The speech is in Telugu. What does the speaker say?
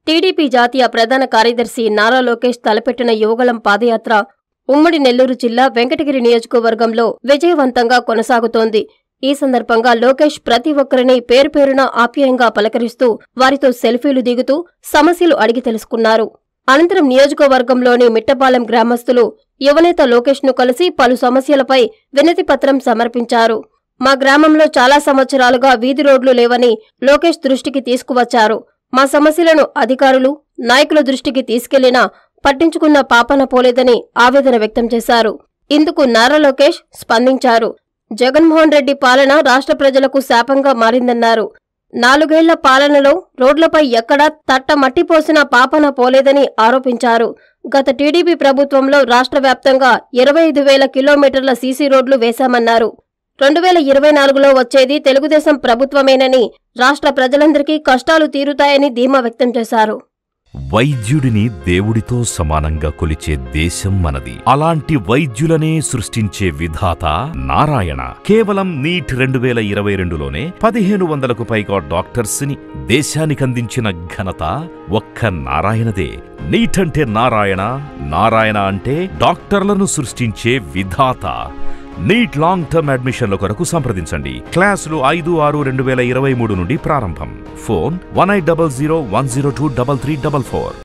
టీడీపీ జాతీయ ప్రధాన కార్యదర్శి నారా లోకేష్ తలపెట్టిన యువగళం పాదయాత్ర ఉమ్మడి నెల్లూరు జిల్లా వెంకటగిరి నియోజకవర్గంలో విజయవంతంగా కొనసాగుతోంది ఈ సందర్భంగా లోకేష్ ప్రతి ఒక్కరిని పేరు పేరున ఆప్యాయంగా పలకరిస్తూ వారితో సెల్ఫీలు దిగుతూ సమస్యలు అడిగి తెలుసుకున్నారు అనంతరం నియోజకవర్గంలోని మిట్టపాలెం గ్రామస్తులు యువనేత లోకేష్ ను కలిసి పలు సమస్యలపై వినతి పత్రం సమర్పించారు మా గ్రామంలో చాలా సంవత్సరాలుగా వీధి రోడ్లు లేవని లోకేష్ దృష్టికి తీసుకువచ్చారు మా సమస్యలను అధికారులు నాయకుల దృష్టికి తీసుకెళ్లినా పట్టించుకున్న పాపన పోలేదని ఆవేదన వ్యక్తం చేశారు ఇందుకు నారా లోకేష్ స్పందించారు జగన్మోహన్ రెడ్డి పాలన రాష్ట్ర ప్రజలకు శాపంగా మారిందన్నారు నాలుగేళ్ల పాలనలో రోడ్లపై ఎక్కడా తట్ట మట్టి పోసిన పాపన పోలేదని ఆరోపించారు గత టీడీపీ ప్రభుత్వంలో రాష్ట్ర వ్యాప్తంగా ఇరవై ఐదు వేల కిలోమీటర్ల సీసీ రోడ్లు వేశామన్నారు రెండు వేల ఇరవై నాలుగులో వచ్చేది తెలుగుదేశం ప్రభుత్వమేనని రాష్ట్ర ప్రజలందరికీ కష్టాలు తీరుతాయని ధీమా వ్యక్తం చేశారు వైద్యుడిని దేవుడితో సమానంగా కొలిచే దేశం మనది అలాంటి వైద్యులనే సృష్టించే విధాత నారాయణ కేవలం నీట్ రెండు వేల ఇరవై రెండులోనే పదిహేను వందలకు పైగా డాక్టర్స్ ని దేశానికందించిన ఘనత ఒక్క నారాయణదే నీట్ అంటే నారాయణ నారాయణ అంటే డాక్టర్లను సృష్టించే విధాత నీట్ లాంగ్ టర్మ్ అడ్మిషన్ల కొరకు సంప్రదించండి క్లాసులు ఐదు ఆరు రెండు వేల ఇరవై మూడు నుండి ప్రారంభం phone one eight double zero one zero two double three double four